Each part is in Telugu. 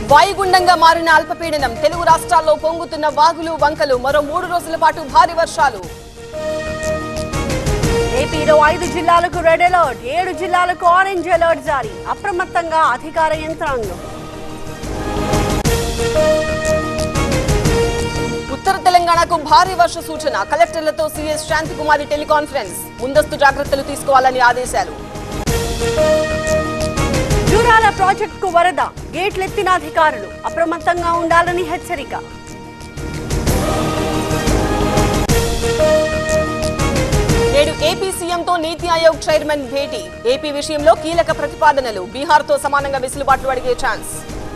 వాయుగుండంగా మారిన అల్పపీడనం తెలుగు రాష్ట్రాల్లో పొంగుతున్న వాగులు వంకలు మరో మూడు రోజుల పాటు భారీ వర్షాలు ఏపీలో ఐదు జిల్లాలకు రెడ్ అలర్ట్ ఏడు జిల్లాలకు ఆరెంజ్ అలర్ట్ జారీ అప్రమత్తంగా అధికార యంత్రాంగం ఉత్తర తెలంగాణకు భారీ వర్ష సూచన కలెక్టర్లతో సీఎస్ శాంతికుమారి టెలికాన్ఫరెన్స్ ముందస్తు జాగ్రత్తలు తీసుకోవాలని ఆదేశాలు జూరాల ప్రాజెక్టుకు వరద గేట్లెత్తిన అధికారులు అప్రమత్తంగా ఉండాలని హెచ్చరిక నేడు ఏపీ సీఎంతో నీతి ఆయోగ్ చైర్మన్ భేటీ ఏపీ విషయంలో కీలక ప్రతిపాదనలు బీహార్తో సమానంగా వెసులుబాట్లు అడిగే ఛాన్స్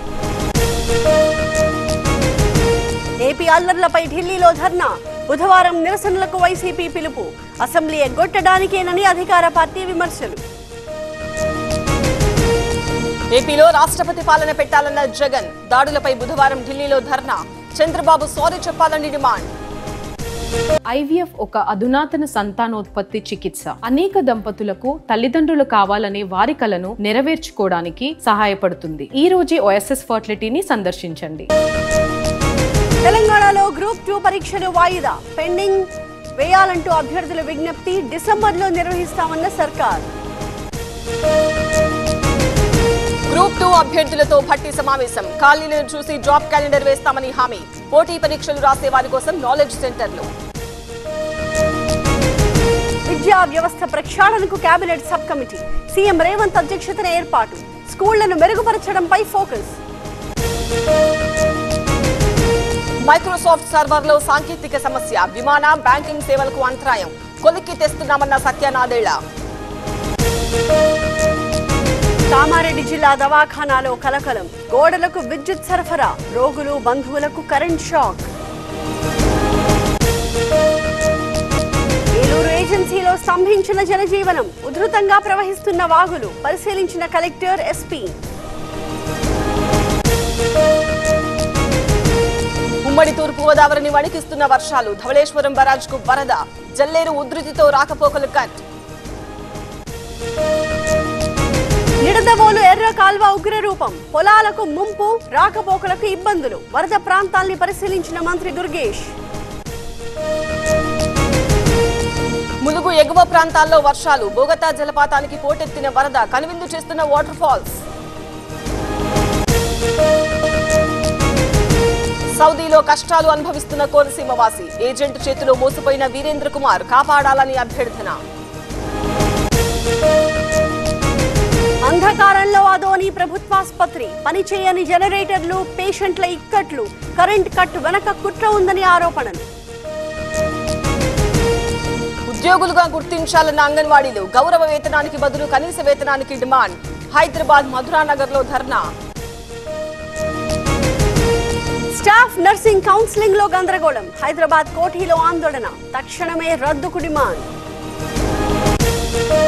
ఏపీ అల్లర్లపై ఢిల్లీలో ధర్నా బుధవారం నిరసనలకు వైసీపీ పిలుపు అసెంబ్లీ ఎగ్గొట్టడానికేనని అధికార పార్టీ విమర్శలు ఏపీలో రాష్ట్రపతి పాలన పెట్టాలన్న జగన్ దాడులపై బుధవారం ఢిల్లీలో ధర్నా చంద్రబాబు సారీ చెప్పాలని డిమాండ్ ఐవీఎఫ్ ఒక అధునాతన సంతానోత్పత్తి చికిత్స అనేక దంపతులకు తల్లిదండ్రులు కావాలనే వారి కలను నెరవేర్చుకోవడానికి సహాయపడుతుంది ఈ రోజే ఓఎస్ఎస్ ఫర్టిలిటీని సందర్శించండి తెలంగాణలో గ్రూప్ టూ పరీక్షలు వాయిదా పెండింగ్ వేయాలంటూ అభ్యర్థుల విజ్ఞప్తి డిసెంబర్లో నిర్వహిస్తామన్న సర్కార్ గ్రూప్ టూ అభ్యర్థులతో భట్టి సమావేశం ఖాళీలను చూసి జాబ్ క్యాలెండర్ వేస్తామని హామీ పోటీ పరీక్షలు రాసే వారి కోసం నాలెడ్జ్ సెంటర్లు విద్యా వ్యవస్థ ప్రక్షాళనకు cabinet sub committee CM Revanth అధ్యక్షతన ఏర్పాటు స్కూళ్లను మెరుగుపరచడంపై ఫోకస్ మైక్రోసాఫ్ట్ సర్వర్లో సాంకేతిక సమస్య విమాన బ్యాంకింగ్ సేవలకు అంతరాయం కొలిక్కి తెస్తున్నామన్న సత్యనాదేళ్ల కామారెడ్డి జిల్లా దవాఖానాలో కలకలం గోడలకు విద్యుత్ సరఫరా రోగులు బంధువులకు కరెంట్ షాక్ ఏలూరు ఏజెన్సీలో స్తంభించిన జనజీవనం ఉధృతంగా ప్రవహిస్తున్న వాగులు పరిశీలించిన కలెక్టర్ ఎస్పీ ఉమ్మడి తూర్పు గోదావరిని వణికిస్తున్న వర్షాలు ధవళేశ్వరం బరాజ్కు వరద జల్లేరు ఉధృతితో రాకపోకలు కట్ నిడదవోలు ఎర్ర కాల్వ ఉగ్ర రూపం పొలాలకు ముంపు రాకపోకలకు ఇబ్బందులు వరద ప్రాంతాల్ని పరిశీలించిన మంత్రి దుర్గేష్ ములుగు ఎగువ ప్రాంతాల్లో వర్షాలు బోగతా జలపాతానికి పోటెత్తిన వరద కనువిందు చేస్తున్న వాటర్ ఫాల్స్ సౌదీలో కష్టాలు అనుభవిస్తున్న కోనసీమ వాసి ఏజెంట్ చేతిలో మోసపోయిన వీరేంద్ర కుమార్ కాపాడాలని అభ్యర్థన అంధకారంలో అదోని ప్రభుత్వాసుపత్రి పనిచేయని జనరేటర్లు పేషెంట్ల ఇక్కట్లు కరెంట్ కట్ వెనక కుట్ర ఉందని ఆరోపణలు ఉద్యోగులుగా గుర్తించాలన్న అంగన్వాడీలు గౌరవ వేతనానికి బదులు కనీస వేతనానికి డిమాండ్ హైదరాబాద్ మధురానగర్ లో ధర్నా స్టాఫ్ నర్సింగ్ కౌన్సిలింగ్ లో గందరగోళం హైదరాబాద్ కోఠీలో ఆందోళన తక్షణమే రద్దుకు డిమాండ్